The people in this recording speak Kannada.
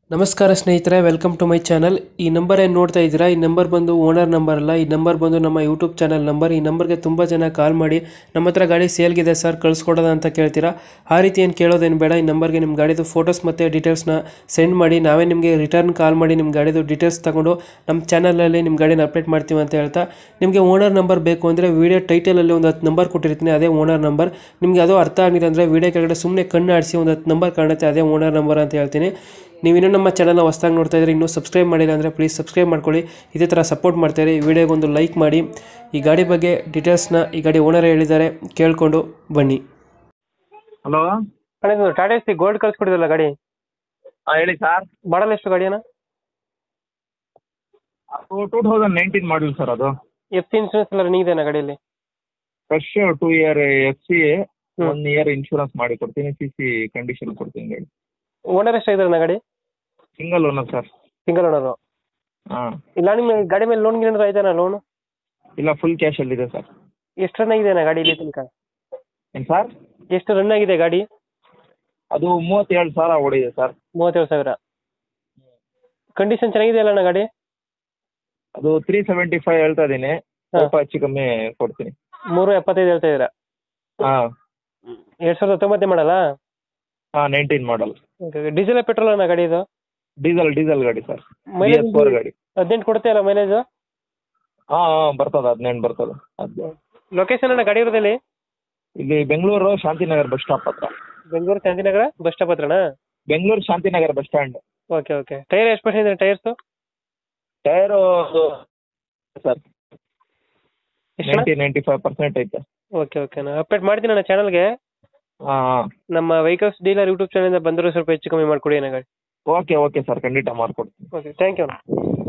ನಮಸ್ಕಾರ ಸ್ನೇಹಿತರೆ ವೆಲ್ಕಮ್ ಟು ಮೈ ಚಾನಲ್ ಈ ನಂಬರ್ ಏನು ನೋಡ್ತಾ ಇದ್ದೀರಾ ಈ ನಂಬರ್ ಬಂದು ಓನರ್ ನಂಬರ್ ಅಲ್ಲ ಈ ನಂಬರ್ ಬಂದು ನಮ್ಮ ಯೂಟ್ಯೂಬ್ ಚಾನಲ್ ನಂಬರ್ ಈ ನಂಬರ್ಗೆ ತುಂಬ ಜನ ಕಾಲ್ ಮಾಡಿ ನಮ್ಮ ಹತ್ರ ಗಾಡಿ ಸೇಲ್ಗಿದೆ ಸರ್ ಕಳಿಸ್ಕೊಡೋದ ಅಂತ ಕೇಳ್ತೀರಾ ಆ ರೀತಿ ಏನು ಕೇಳೋದೇನು ಬೇಡ ಈ ನಂಬರ್ಗೆ ನಿಮ್ಮ ಗಾಡಿದು ಫೋಟೋಸ್ ಮತ್ತು ಡೀಟೇಲ್ಸ್ನ ಸೆಂಡ್ ಮಾಡಿ ನಾವೇ ನಿಮಗೆ ರಿಟರ್ನ್ ಕಾಲ್ ಮಾಡಿ ನಿಮ್ಮ ಗಾಡಿದು ಡೀಟೇಲ್ಸ್ ತಗೊಂಡು ನಮ್ಮ ಚಾನಲಲ್ಲಿ ನಿಮ್ಮ ಗಾಡಿನ ಅಪ್ಡೇಟ್ ಮಾಡ್ತೀವಿ ಅಂತ ಹೇಳ್ತಾ ನಿಮಗೆ ಓನರ್ ನಂಬರ್ ಬೇಕು ಅಂದರೆ ವೀಡಿಯೋ ಟೈಟಲಲ್ಲಿ ಒಂದು ಹತ್ತು ನಂಬರ್ ಕೊಟ್ಟಿರ್ತೀನಿ ಅದೇ ಓನರ್ ನಂಬರ್ ನಿಮಗೆ ಅದು ಅರ್ಥ ಆಗಿಲ್ಲ ಅಂದರೆ ವೀಡಿಯೋ ಕೆಳಗಡೆ ಸುಮ್ಮನೆ ಕಣ್ಣು ಆಡಿಸಿ ಒಂದು ಹತ್ತು ನಂಬರ್ ಕಾಣುತ್ತೆ ಅದೇ ಓನರ್ ನಂಬರ್ ಅಂತ ಹೇಳ್ತೀನಿ ನೀವು ಇನ್ನೂ ನಮ್ಮ ಚಾನಲ್ನ ಹೊಸ್ದಾಗಿ ನೋಡ್ತಾ ಇದ್ರೆ ಇನ್ನೂ ಸಬ್ಸ್ಕ್ರೈಬ್ ಮಾಡಿಲ್ಲ ಅಂದರೆ ಪ್ಲೀಸ್ ಸಬ್ಸ್ಕ್ರೈಬ್ ಮಾಡ್ಕೊಳ್ಳಿ ಇದೇ ಥರ ಸಪೋರ್ಟ್ ಮಾಡ್ತಾರೆ ಈ ವಿಡಿಯೋಗೆ ಒಂದು ಲೈಕ್ ಮಾಡಿ ಈ ಗಾಡಿ ಬಗ್ಗೆ ಡೀಟೇಲ್ಸ್ನ ಈ ಗಾಡಿ ಓನರ್ ಹೇಳಿದ್ದಾರೆ ಕೇಳಿಕೊಂಡು ಬನ್ನಿ ಹಲೋ ಅಣ್ಣ ಟಾಟಾ ಸಿ ಗೋಲ್ಡ್ ಕಳ್ಸಿಕೊಡಿದಲ್ಲ ಗಾಡಿ ಹಾಂ ಹೇಳಿ ಸರ್ ಮಾಡಲ್ ಎಷ್ಟು ಗಾಡಿನ ಅದು two thousand nineteen model sir ಅದು ಎಫ್ ಸಿ ಇನ್ಸೂರೆನ್ಸ್ ಎಲ್ಲ ರನ್ನಿಂಗ್ ಇದೆಯಾ ಗಾಡಿಯಲ್ಲಿ fresh two year F C hmm. One year insurance ಮಾಡಿ ಕೊಡ್ತೀನಿ ಸಿ ಸಿ ಕಂಡೀಷನ್ ಕೊಡ್ತೀನಿ ಗಾಡಿ ಓನರ್ ಎಷ್ಟಾಗಿದ್ದಾರೆ ಗಾಡಿ single owner sir single owner ಹಾಂ ಇಲ್ಲ ನಿಮ್ಮ ಗಾಡಿ ಮೇಲೆ ಲೋನ್ ಗಿನ ಆಯ್ತಾನ ಲೋನು ಇಲ್ಲ ಫುಲ್ ಕ್ಯಾಶಲ್ಲಿದೆ ಸರ್ ಎಷ್ಟು ರನ್ ಆಗಿದೆ ಗಾಡಿ ಇಲ್ಲಿ ತನಕ ಏನು ಸರ್ ಎಷ್ಟು ರನ್ ಆಗಿದೆ ಗಾಡಿ ಅದು ಮೂವತ್ತೇಳು ಸಾವಿರ ಓಡಿದೆ ಸರ್ ಮೂವತ್ತೇಳು ಸಾವಿರ ಕಂಡೀಷನ್ ಚೆನ್ನಾಗಿದೆಯಲ್ಲ ಅಣ್ಣ ಗಾಡಿ ಅದು ತ್ರೀ ಸೆವೆಂಟಿ ಫೈವ್ ಹೇಳ್ತಾ ಇದ್ದೀನಿ ಸ್ವಲ್ಪ ಹೆಚ್ಚು ಕಮ್ಮಿ ಕೊಡ್ತೀನಿ ಮೂರು ಎಪ್ಪತ್ತೈದು ಹೇಳ್ತಾ ಇದ್ದೀರಾ ಹಾಂ ಎರಡು ಸಾವಿರದ ಹತ್ತೊಂಬತ್ತೇ ಮಾಡಲ್ಲ ಹಾಂ ನೈನ್ಟೀನ್ ಮಾಡಲ್ ಡೀಸೆಲ್ ಪೆಟ್ರೋಲ್ ಅಣ್ಣ ಗಾಡಿ ಇದು ಡೀಸೆಲ್ ಡೀಸೆಲ್ ಗಾಡಿ sir B mileage S four ಗಾಡಿ ಹದಿನೆಂಟು ಕೊಡುತ್ತೆ ಅಲ್ಲ ಮೈಲೇಜ್ ಹಾಂ ಹಾಂ ಬರ್ತದೆ ಹದಿನೆಂಟು ಬರ್ತದೆ ಅದು ಲೊಕೇಶನ್ ಅಣ್ಣ ಗಾಡಿ ಇರೋದಲ್ಲಿ ಇಲ್ಲಿ ಬೆಂಗಳೂರು ಶಾಂತಿನಗರ್ ಬಸ್ ಸ್ಟಾಪ್ ಹತ್ರ ಬೆಂಗಳೂರು ಶಾಂತಿನಗರ ಬಸ್ ಸ್ಟಾಪ್ ಹತ್ರನಾ Bengaluru Shantinagar bus stand okay okay tyre ಎಷ್ಟು ಪರ್ಸೆಂಟ್ ಇದೆ ಟೈರ್ಸು ಟೈರು ಸರ್ ಎಷ್ಟು ನೈಂಟಿ ನೈಂಟಿ ಫೈವ್ ಪರ್ಸೆಂಟ್ ಐತೆ ಓಕೆ ಓಕೆ ನಾನು ಅಪ್ಡೇಟ್ ಮಾಡ್ತೀನಿ ಅಣ್ಣ ಚಾನಲ್ಗೆ ಹಾಂ ಹಾಂ ನಮ್ಮ ವೆಹಿಕಲ್ಸ್ ಡೀಲರ್ ಯೂಟ್ಯೂಬ್ ಚಾನಲಿಂದ ಬಂದರೂ ಸ್ವಲ್ಪ ಹೆಚ್ಚು ಕಮ್ಮಿ ಮಾಡಿಕೊಡಿ ಅಣ್ಣ ಗಾಡಿ ಓಕೆ ಓಕೆ ಸರ್ ಖಂಡಿತ ಮಾಡ್ಕೊಡ್ತೀನಿ ಓಕೆ ಥ್ಯಾಂಕ್ ಯು ಅಣ್ಣ